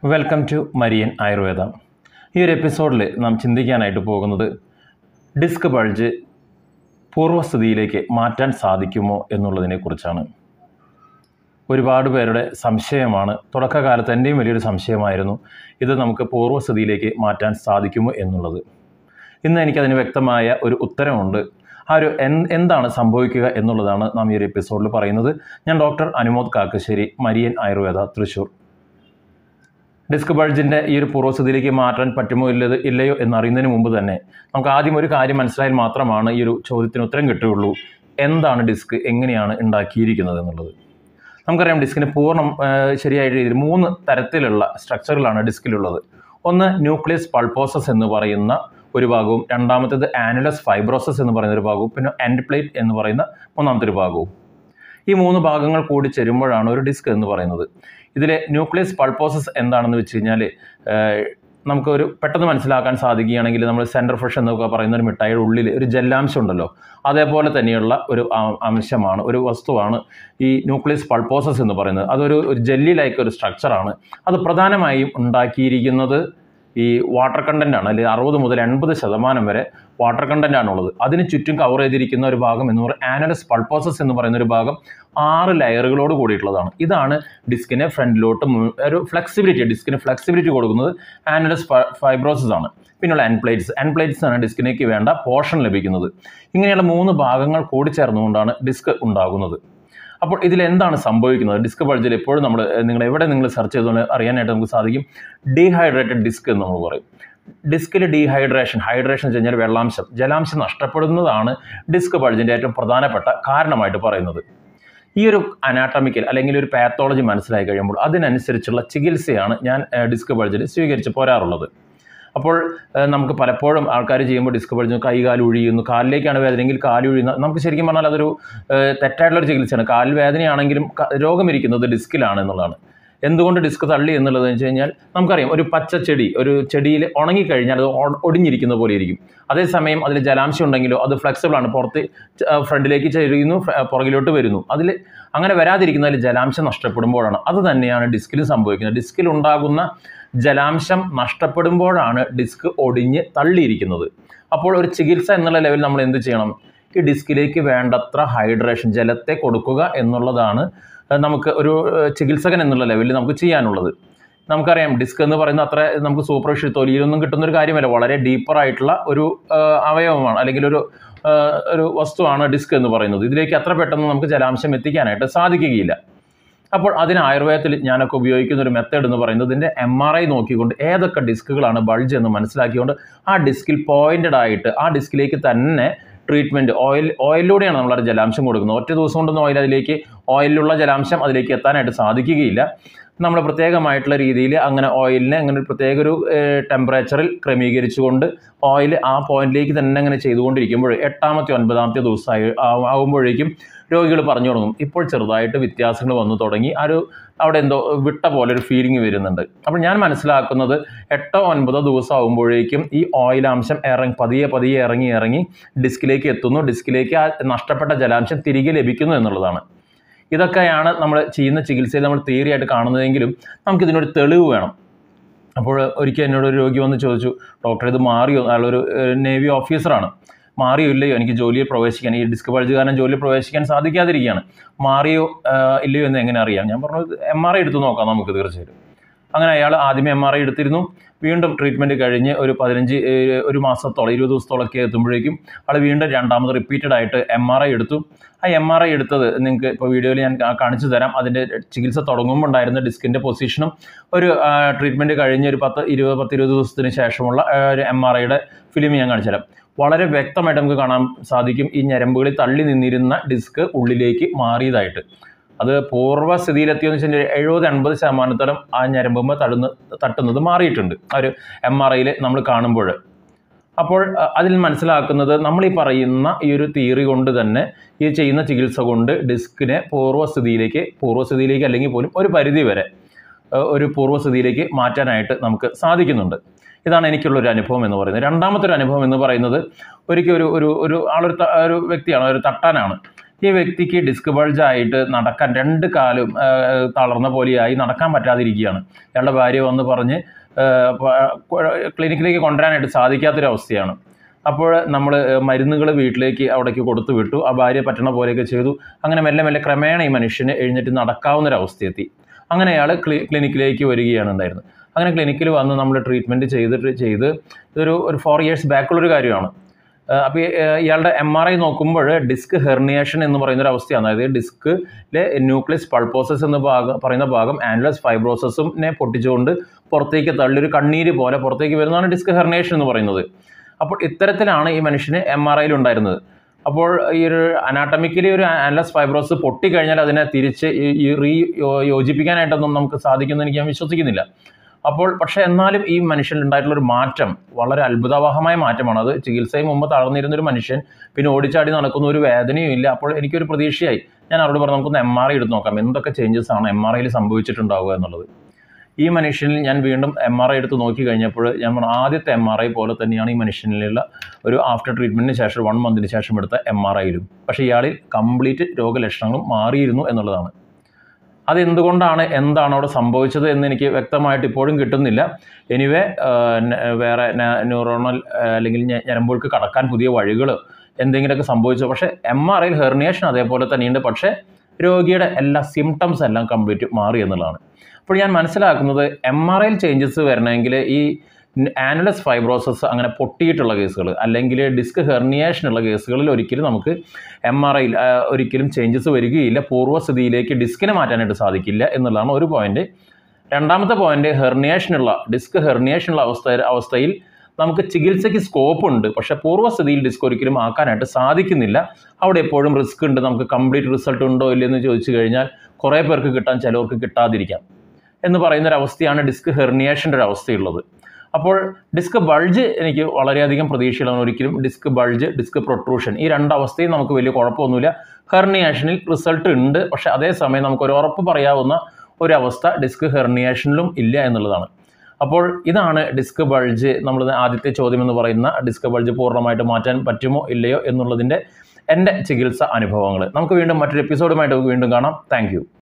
welcome to Marian Ayurveda ഈ ഒരു എപ്പിസോഡിൽ നാം ചിന്തിക്കാനായിട്ട് പോകുന്നത് ഡിസ്ക് ബൾജ് പൂർവ്വസ്ഥിതിയിലേക്ക് മാറ്റാൻ സാധിക്കുമോ എന്നുള്ളതിനെക്കുറിച്ചാണ് ഒരുപാട് പേരുടെ സംശയമാണ് തുടക്കകാലത്ത് എൻ്റെയും വലിയൊരു സംശയമായിരുന്നു ഇത് നമുക്ക് പൂർവ്വസ്ഥിതിയിലേക്ക് മാറ്റാൻ സാധിക്കുമോ എന്നുള്ളത് ഇന്ന് എനിക്കതിന് വ്യക്തമായ ഒരു ഉത്തരമുണ്ട് ആ ഒരു എൻ- എന്താണ് സംഭവിക്കുക എന്നുള്ളതാണ് നാം ഈ ഒരു എപ്പിസോഡിൽ പറയുന്നത് ഞാൻ doctor Anumod Kakkassery Marian Ayurveda Thrissur disc ബൾജിൻ്റെ ഈ ഒരു പൂർവ്വസ്ഥിതിയിലേക്ക് മാറ്റാൻ പറ്റുമോ ഇല്ലത് ഇല്ലയോ എന്നറിയുന്നതിന് മുമ്പ് തന്നെ നമുക്ക് ആദ്യം ഒരു കാര്യം മനസ്സിലായാൽ മാത്രമാണ് ഈ ഒരു ചോദ്യത്തിന് ഉത്തരം കിട്ടുകയുള്ളൂ എന്താണ് ഡിസ്ക് എങ്ങനെയാണ് ഉണ്ടാക്കിയിരിക്കുന്നത് എന്നുള്ളത് നമുക്കറിയാം ഡിസ്കിന് പൂർണ്ണം ആ, ശരിയായ രീതിയിൽ മൂന്ന് തരത്തിലുള്ള സ്ട്രക്ചറുകളാണ് ഡിസ്കിലുള്ളത് ഒന്ന് ന്യൂക്ലിയസ് പൾപ്പോസസ് എന്ന് പറയുന്ന ഒരു ഭാഗവും രണ്ടാമത്തേത് ആനുലസ് ഫൈബ്രോസസ് എന്ന് പറയുന്ന ഒരു ഭാഗവും പിന്നെ എൻഡ് പ്ലേറ്റ് എന്ന് പറയുന്ന മൂന്നാമത്തെ ഒരു ഭാഗവും ഈ മൂന്ന് ഭാഗങ്ങൾ കൂടി ചേരുമ്പോഴാണ് ഒരു ഡിസ്ക് എന്ന് പറയുന്നത് ഇതിലെ ന്യൂക്ലിയസ് പൾപ്പോസസ് എന്താണെന്ന് വെച്ച് കഴിഞ്ഞാൽ നമുക്കൊരു പെട്ടെന്ന് മനസ്സിലാക്കാൻ സാധിക്കുകയാണെങ്കിൽ നമ്മൾ സെൻറ്റർ ഫ്രഷ് എന്നൊക്കെ പറയുന്ന ഒരു മിഠായിയുടെ ഉള്ളിൽ ഒരു ജലാംശം ഉണ്ടല്ലോ അതേപോലെ തന്നെയുള്ള ഒരു ആ- അംശമാണ് ഒരു വസ്തുവാണ് ഈ ന്യൂക്ലിയസ് പൾപ്പോസസ് എന്ന് പറയുന്നത് അതൊരു ഒരു ജെല്ലി ലൈക്ക് ഒരു സ്ട്രക്ചറാണ് അത് പ്രധാനമായും ഉണ്ടാക്കിയിരിക്കുന്നത് ഈ വാട്ടർ കണ്ടൻ്റ് ആണ് അല്ലെങ്കിൽ അറുപത് മുതൽ എൺപത് ശതമാനം വരെ വാട്ടർ കണ്ടൻ്റ് ആണുള്ളത് അതിന് ചുറ്റും കവർ ചെയ്തിരിക്കുന്ന ഒരു ഭാഗം എന്ന് പറയുന്നത് ആനലസ് പൾപ്പോസസ് എന്ന് പറയുന്ന ഒരു ഭാഗം ആറ് ലെയറുകളോട് കൂടിയിട്ടുള്ളതാണ് ഇതാണ് ഡിസ്കിനെ ഫ്രണ്ടിലോട്ട് മു- ഒരു ഫ്ലെക്സിബിലിറ്റി ഡിസ്കിന് ഫ്ലെക്സിബിലിറ്റി കൊടുക്കുന്നത് ആനലസ് ഫൈബ്രോസസ് ആണ് പിന്നെയുള്ള എൻപ്ലേറ്റ്സ് എൻപ്ലേറ്റ്സ് ആണ് ഡിസ്കിനേക്ക് വേണ്ട പോർഷൻ ലഭിക്കുന്നത് ഇങ്ങനെയുള്ള മൂന്ന് ഭാഗങ്ങൾ കൂടിച്ചേർന്നുകൊണ്ടാണ് ഡിസ്ക് ഉണ്ടാകുന്നത് അപ്പോൾ ഇതിൽ എന്താണ് സംഭവിക്കുന്നത് ഡിസ്ക് ബൾജിൽ എപ്പോഴും നമ്മൾ നിങ്ങൾ എവിടെ നിങ്ങൾ സെർച്ച് ചെയ്തുകൊണ്ട് അറിയാനായിട്ട് നമുക്ക് സാധിക്കും ഡീഹൈഡ്രേറ്റഡ് ഡിസ്ക് എന്ന് നമ്മൾ പറയും ഡിസ്കിൽ ഡീഹൈഡ്രേഷൻ ഹൈഡ്രേഷൻ എന്ന് വെച്ച് കഴിഞ്ഞാൽ വെള്ളാംശം ജലാംശം നഷ്ടപ്പെടുന്നതാണ് ഡിസ്ക് ബൾജിൻ്റെ ഏറ്റവും പ്രധാനപ്പെട്ട കാരണമായിട്ട് പറയുന്നത് ഈ ഒരു അനാട്ടമിക്കൽ അല്ലെങ്കിൽ ഒരു പാത്തോളജി മനസ്സിലായി കഴിയുമ്പോൾ അതിനനുസരിച്ചുള്ള ചികിത്സയാണ് ഞാൻ ഏഹ്, ഡിസ്ക് ബൾജിൽ സ്വീകരിച്ച് പോരാറുള്ളത് അപ്പോൾ ഏഹ്, നമുക്ക് പലപ്പോഴും ആൾക്കാർ ചെയ്യുമ്പോൾ ഡിസ്ക് ബൾജ് കൈകാൽ ഒഴിയുന്നു കാലിലേക്കാണ് വേദനയെങ്കിൽ കാല് ഒഴിയുന്ന നമുക്ക് ശരിക്കും പറഞ്ഞാൽ അതൊരു ഏഹ്, തെറ്റായിട്ടുള്ളൊരു ചികിത്സയാണ് കാലിൽ വേദനയാണെങ്കിലും ക- രോഗമിരിക്കുന്നത് ഡിസ്കിലാണ് എന്നുള്ളതാണ് എന്തുകൊണ്ട് ഡിസ്ക് തള്ളി എന്നുള്ളത് വെച്ച് കഴിഞ്ഞാൽ നമുക്കറിയാം ഒരു പച്ച ചെടി ഒരു ചെടിയിൽ ഉണങ്ങിക്കഴിഞ്ഞാൽ അത് ഒ- ഒടിഞ്ഞിരിക്കുന്ന പോലെ ഇരിക്കും അതേസമയം അതിൽ ജലാംശം ഉണ്ടെങ്കിലോ അത് ഫ്ലെക്സിബിൾ ആണ് പുറത്ത് ച- ആ, ഫ്രണ്ടിലേക്ക് ചെരിയുന്നു ഫ്ര- ആ, പുറകിലോട്ട് വരുന്നു അതിൽ അങ്ങനെ വരാതിരിക്കുന്നതിൽ ജലാംശം നഷ്ടപ്പെടുമ്പോഴാണ് അത് തന്നെയാണ് ഡിസ്കിൽ സംഭവിക്കുന്നത് ഡിസ്കിൽ ഉണ്ടാകുന്ന ജലാംശം നഷ്ടപ്പെടുമ്പോഴാണ് ഡിസ്ക് ഒടിഞ്ഞ് തള്ളിയിരിക്കുന്നത് അപ്പോൾ ഒരു ചികിത്സ എന്നുള്ള ലെവലിൽ നമ്മൾ എന്ത് ചെയ്യണം ഈ ഡിസ്കിലേക്ക് വേണ്ടത്ര ഹൈഡ്രേഷൻ ജലത്തെ കൊടുക്കുക എന്നുള്ളതാണ് ഏഹ് നമുക്ക് ഒരു ഏഹ് ചികിത്സകൻ എന്നുള്ള ലെവലിൽ നമുക്ക് ചെയ്യാനുള്ളത് നമുക്കറിയാം ഡിസ്ക് എന്ന് പറയുന്ന അത്ര നമുക്ക് സൂപ്പർഫിഷ്യൽ തൊലിയിലൊന്നും കിട്ടുന്ന ഒരു കാര്യമല്ല വളരെ ഡീപ്പർ ആയിട്ടുള്ള ഒരു ഏഹ് അവയവമാണ് അല്ലെങ്കിൽ ഒരു ഏഹ് ഒരു വസ്തുവാണ് ഡിസ്ക് എന്ന് പറയുന്നത് ഇതിലേക്ക് അത്ര പെട്ടെന്ന് നമുക്ക് ജലാംശം എത്തിക്കാനായിട്ട് സാധിക്കുകയില്ല അപ്പോൾ അതിന് ആയുർവേദത്തിൽ ഞാനൊക്കെ ഉപയോഗിക്കുന്ന ഒരു മെത്തേഡ് എന്ന് പറയുന്നത് ഇതിൻ്റെ എം ആർ ഐ നോക്കിക്കൊണ്ട് ഏതൊക്കെ ഡിസ്കുകളാണ് ബൾജ് എന്ന് മനസ്സിലാക്കിക്കൊണ്ട് ആ ഡിസ്കിൽ പോയിന്റഡ് ആയിട്ട് ആ ഡിസ്കിലേക്ക് തന്നെ ട്രീറ്റ്മെൻറ്റ് ഓയിൽ ഓയിലിലൂടെയാണ് നമ്മൾ ആ ജലാംശം കൊടുക്കുന്നത് ഒറ്റ ദിവസം കൊണ്ടൊന്നും ഓയിൽ അതിലേക്ക് ഓയിലുള്ള ജലാംശം അതിലേക്ക് എത്താനായിട്ട് സാധിക്കുകയില്ല നമ്മൾ പ്രത്യേകമായിട്ടുള്ള രീതിയിൽ അങ്ങനെ ഓയിലിനെ അങ്ങനെ ഒരു പ്രത്യേക ഒരു ടെമ്പറേച്ചറിൽ ക്രമീകരിച്ചുകൊണ്ട് ഓയിൽ ആ പോയിന്റിലേക്ക് തന്നെ അങ്ങനെ ചെയ്തുകൊണ്ടിരിക്കുമ്പോൾ എട്ടാമത്തെ ഒൻപതാമത്തെ ദിവസമായി ആ- ആകുമ്പോഴേക്കും രോഗികൾ പറഞ്ഞു തുടങ്ങും ഇപ്പോൾ ചെറുതായിട്ട് വ്യത്യാസങ്ങൾ വന്നു തുടങ്ങി ആ ഒരു അവിടെ എന്തോ വിട്ട പോലെ ഒരു ഫീലിംഗ് വരുന്നുണ്ട് അപ്പോൾ ഞാൻ മനസ്സിലാക്കുന്നത് എട്ടോ ഒൻപതോ ദിവസം ആകുമ്പോഴേക്കും ഈ ഓയിലാംശം ഇറങ്ങി പതിയെ പതിയെ ഇറങ്ങി ഇറങ്ങി ഡിസ്കിലേക്ക് എത്തുന്നു ഡിസ്കിലേക്ക് ആ നഷ്ടപ്പെട്ട ജലാംശം തിരികെ ലഭിക്കുന്നു എന്നുള്ളതാണ് ഇതൊക്കെയാണ് നമ്മൾ ചെയ്യുന്ന ചികിത്സയിൽ നമ്മൾ തിയറി ആയിട്ട് കാണുന്നതെങ്കിലും നമുക്കിതിനൊരു തെളിവ് വേണം അപ്പോൾ ഒരിക്കൽ എന്നോട് ഒരു രോഗി വന്ന് ചോദിച്ചു ഡോക്ടർ ഇത് മാറിയോ അയാളൊരു ഏഹ്, നേവി ഓഫീസറാണ് മാറിയോ ഇല്ലയോ എനിക്ക് ജോലിയിൽ പ്രവേശിക്കാൻ ഈ ഡിസ്ക് ബൾജ് കാരണം ജോലിയിൽ പ്രവേശിക്കാൻ സാധിക്കാതിരിക്കുകയാണ് മാറിയോ ഏഹ്, ഇല്ലയോ എന്ന് എങ്ങനെ അറിയാം ഞാൻ പറഞ്ഞു എം ആർ ഐ എടുത്ത് നോക്കാം നമുക്ക് തീർച്ചയായിട്ടും അങ്ങനെ അയാൾ ആദ്യമേ എം ആർ ഐ എടുത്തിരുന്നു വീണ്ടും ട്രീറ്റ്മെൻറ്റ് കഴിഞ്ഞ് ഒരു പതിനഞ്ച് ഏഹ്, ഒരു മാസത്തോളം ഇരുപത് ദിവസത്തോളമൊക്കെ എത്തുമ്പോഴേക്കും ആൾ വീണ്ടും രണ്ടാമത് റിപ്പീറ്റഡ് ആയിട്ട് എം ആർ ഐ എടുത്തു ആ എം ആർ ഐ എടുത്തത് നിങ്ങൾക്ക് ഇപ്പോൾ വീഡിയോയിൽ ഞാൻ കാ- കാണിച്ചു തരാം അതിൻ്റെ ചികിത്സ തുടങ്ങുമ്പോൾ ഉണ്ടായിരുന്ന ഡിസ്കിൻ്റെ പൊസിഷനും ഒരു ട്രീറ്റ്മെൻറ്റ് കഴിഞ്ഞ് ഒരു പത്ത് ഇരുപത് പത്ത് ഇരുപത് ദിവസത്തിന് ശേഷമുള്ള ആ, ഒരു എം ആർ ഐയുടെ ഫിലിം ഞാൻ കാണിച്ചു തരാം വളരെ വ്യക്തമായിട്ട് നമുക്ക് കാണാൻ സാധിക്കും ഈ ഞരമ്പുകളിൽ തള്ളി നിന്നിരുന്ന ഡിസ്ക് ഉള്ളിലേക്ക് മാറിയതായിട്ട് അത് പൂർവ്വസ്ഥിതിയിലെത്തിയെന്ന് വെച്ചാൽ എഴുപത് എൺപത് ശതമാനത്തോളം ആ ഞരമ്പുമ്പോൾ തള്ളുന്ന തട്ടുന്നത് മാറിയിട്ടുണ്ട് ആ ഒരു എം ആർ ഐയിൽ നമ്മൾ കാണുമ്പോൾ അപ്പോൾ അ, അതിൽ മനസ്സിലാക്കുന്നത് നമ്മൾ ഈ പറയുന്ന ഈ ഒരു തിയറി കൊണ്ട് തന്നെ ഈ ചെയ്യുന്ന ചികിത്സ കൊണ്ട് ഡിസ്കിനെ പൂർവ്വസ്ഥിതിയിലേക്ക് പൂർവ്വസ്ഥിതിയിലേക്ക് അല്ലെങ്കിൽ പോലും ഒരു പരിധി വരെ അ, ഒരു പൂർവ്വസ്ഥിതിയിലേക്ക് മാറ്റാനായിട്ട് നമുക്ക് സാധിക്കുന്നുണ്ട് ഇതാണ് എനിക്കുള്ള ഒരു അനുഭവം എന്ന് പറയുന്നത് രണ്ടാമത്തെ ഒരു അനുഭവം എന്ന് പറയുന്നത് ഒരിക്കൽ ഒരു ഒരു ഒരു ആളൊരു ത- ഒരു വ്യക്തിയാണ് ഒരു തട്ടാനാണ് ഈ വ്യക്തിക്ക് ഡിസ്ക് ബൾജ് ആയിട്ട് നടക്കാൻ രണ്ട് കാലും ആ, തളർന്ന പോലെയായി നടക്കാൻ പറ്റാതിരിക്കുകയാണ് അയാളുടെ ഭാര്യ വന്ന് പറഞ്ഞ് ക്ലിനിക്കിലേക്ക് കൊണ്ടുവരാനായിട്ട് സാധിക്കാത്തൊരവസ്ഥയാണ് അപ്പോൾ നമ്മൾ മരുന്നുകൾ വീട്ടിലേക്ക് അവിടേക്ക് കൊടുത്തു വിട്ടു ആ ഭാര്യ പറ്റണ പോലെയൊക്കെ ചെയ്തു അങ്ങനെ മെല്ലെ മെല്ലെ ക്രമേണ ഈ മനുഷ്യന് എഴുന്നേറ്റ് നടക്കാവുന്നൊരവസ്ഥയെത്തി അങ്ങനെ അയാൾ ക്ലി ക്ലിനിക്കിലേക്ക് വരികയാണ് ഉണ്ടായിരുന്നത് അങ്ങനെ ക്ലിനിക്കിൽ വന്ന് നമ്മൾ ട്രീറ്റ്മെൻറ്റ് ചെയ്തിട്ട് ചെയ്ത് ഇതൊരു ഒരു ഫോർ ഇയേഴ്സ് ബാക്കുള്ളൊരു കാര്യമാണ് അപ്പോൾ ഇയാളുടെ എം ആർ ഐ നോക്കുമ്പോൾ ഡിസ്ക് ഹെർണിയേഷൻ എന്ന് പറയുന്ന ഒരു അവസ്ഥയാണ് അതായത് ഡിസ്കിലെ ന്യൂക്ലിയസ് പൾപ്പോസസ് എന്ന ഭാഗം പറയുന്ന ഭാഗം ആനുലസ് ഫൈബ്രോസസിനെ പൊട്ടിച്ചുകൊണ്ട് പുറത്തേക്ക് തള്ളിയൊരു കണ്ണീര് പോലെ പുറത്തേക്ക് വരുന്നതാണ് ഡിസ്ക് ഹെർണിയേഷൻ എന്ന് പറയുന്നത് അപ്പോൾ ഇത്തരത്തിലാണ് ഈ മനുഷ്യന് എം ആർ ഐയിൽ ഉണ്ടായിരുന്നത് അപ്പോൾ ഈ ഒരു അനാട്ടമിക്കലി ഒരു ആൻലസ് ഫൈബ്രോസ് പൊട്ടിക്കഴിഞ്ഞാൽ അതിനെ തിരിച്ച് ഈ- ഈ റീ യോ- യോജിപ്പിക്കാനായിട്ടൊന്നും നമുക്ക് സാധിക്കുമെന്ന് എനിക്ക് ഞാൻ വിശ്വസിക്കുന്നില്ല അപ്പോൾ പക്ഷേ എന്നാലും ഈ മനുഷ്യനിൽ ഉണ്ടായിട്ടുള്ള ഒരു മാറ്റം വളരെ അത്ഭുതാവഹമായ മാറ്റമാണ് അത് ചികിത്സയും മുമ്പ് തളർന്നിരുന്ന ഒരു മനുഷ്യൻ പിന്നെ ഓടിച്ചാടി നടക്കുന്ന ഒരു വേദനയും ഇല്ല അപ്പോൾ എനിക്കൊരു പ്രതീക്ഷയായി ഞാൻ അവരോട് പറഞ്ഞു നമുക്കൊന്ന് എം ആർ ഐ എടുത്ത് നോക്കാം എന്തൊക്കെ ചേഞ്ചസ് ആണ് എം ആർ ഐയിൽ സംഭവിച്ചിട്ടുണ്ടാവുക എന്നുള്ളത് ഈ മനുഷ്യനിൽ ഞാൻ വീണ്ടും എം ആർ ഐ എടുത്ത് നോക്കി കഴിഞ്ഞപ്പോൾ ഞാൻ പറഞ്ഞു, ആദ്യത്തെ എം ആർ ഐ പോലെ തന്നെയാണ് ഈ മനുഷ്യനിലുള്ള ഒരു ആഫ്റ്റർ ട്രീറ്റ്മെൻറ്റിന് ശേഷം വൺ മന്തിന് ശേഷം എടുത്ത എം ആർ ഐയിലും പക്ഷേ ഇയാളിൽ കംപ്ലീറ്റ് രോഗലക്ഷണങ്ങളും മാറിയിരുന്നു എന്നുള്ളതാണ് അതെന്തുകൊണ്ടാണ് എന്താണ് അവിടെ സംഭവിച്ചത് എന്ന് എനിക്ക് വ്യക്തമായിട്ട് ഇപ്പോഴും കിട്ടുന്നില്ല എനിവേ വേറെ ന്യൂറോണൽ അല്ലെങ്കിൽ ഞ- ഞരമ്പുകൾക്ക് കടക്കാൻ പുതിയ വഴികൾ എന്തെങ്കിലുമൊക്കെ സംഭവിച്ചു പക്ഷേ എം ആർ ഐയിൽ ഹെർണിയേഷൻ അതേപോലെ തന്നെയുണ്ട് പക്ഷേ രോഗിയുടെ എല്ലാ സിംറ്റംസ് എല്ലാം കംപ്ലീറ്റ് മാറി എന്നുള്ളതാണ് അപ്പോൾ ഞാൻ മനസ്സിലാക്കുന്നത് എം ആർ ഐയിൽ ചേഞ്ചസ് വരണമെങ്കിൽ ഈ ആനുലസ് ഫൈബ്രോസസ് അങ്ങനെ പൊട്ടിയിട്ടുള്ള കേസുകൾ അല്ലെങ്കിൽ ഡിസ്ക് ഹെർണിയേഷൻ ഉള്ള കേസുകളിൽ ഒരിക്കലും നമുക്ക് എം ആർ ഐയിൽ ഒരിക്കലും ചേഞ്ചസ് വരികയില്ല പൂർവ്വസ്ഥിതിയിലേക്ക് ഡിസ്കിനെ മാറ്റാനായിട്ട് സാധിക്കില്ല എന്നുള്ളതാണ് ഒരു പോയിന്റ് രണ്ടാമത്തെ പോയിന്റ് ഹെർണിയേഷനുള്ള ഡിസ്ക് ഹെർണിയേഷനുള്ള അവസ്ഥ അവസ്ഥയിൽ നമുക്ക് ചികിത്സയ്ക്ക് സ്കോപ്പ് ഉണ്ട് പക്ഷേ പൂർവ്വസ്ഥിതിയിൽ ഡിസ്ക് ഒരിക്കലും ആക്കാനായിട്ട് സാധിക്കുന്നില്ല അവിടെ എപ്പോഴും റിസ്ക് ഉണ്ട് നമുക്ക് കംപ്ലീറ്റ് റിസൾട്ട് ഉണ്ടോ ഇല്ലെന്ന് ചോദിച്ചു കഴിഞ്ഞാൽ കുറേ പേർക്ക് കിട്ടാൻ ചിലവർക്ക് കിട്ടാതിരിക്കാം എന്ന് പറയുന്ന ഒരു അവസ്ഥയാണ് ഡിസ്ക് ഹെർണിയേഷൻ്റെ ഒരു അവസ്ഥയുള്ളത് അപ്പോൾ ഡിസ്ക് ബൾജ് എനിക്ക് വളരെയധികം പ്രതീക്ഷയിലാണ് ഒരിക്കലും ഡിസ്ക് ബൾജ് ഡിസ്ക് പ്രൊട്രൂഷൻ ഈ രണ്ട് അവസ്ഥയും നമുക്ക് വലിയ കുഴപ്പമൊന്നുമില്ല ഹെർണിയേഷനിൽ റിസൾട്ട് ഉണ്ട് പക്ഷേ അതേസമയം നമുക്ക് ഒരു ഉറപ്പ് പറയാവുന്ന ഒരു അവസ്ഥ ഡിസ്ക് ഹെർണിയേഷനിലും ഇല്ല എന്നുള്ളതാണ് അപ്പോൾ ഇതാണ് ഡിസ്ക് ബൾജ് നമ്മൾ ആദ്യത്തെ ചോദ്യം എന്ന് പറയുന്ന ഡിസ്ക് ബൾജ് പൂർണ്ണമായിട്ട് മാറ്റാൻ പറ്റുമോ ഇല്ലയോ എന്നുള്ളതിൻ്റെ എൻ്റെ ചികിത്സ അനുഭവങ്ങൾ നമുക്ക് വീണ്ടും മറ്റൊരു എപ്പിസോഡുമായിട്ട് നമുക്ക് വീണ്ടും കാണാം താങ്ക്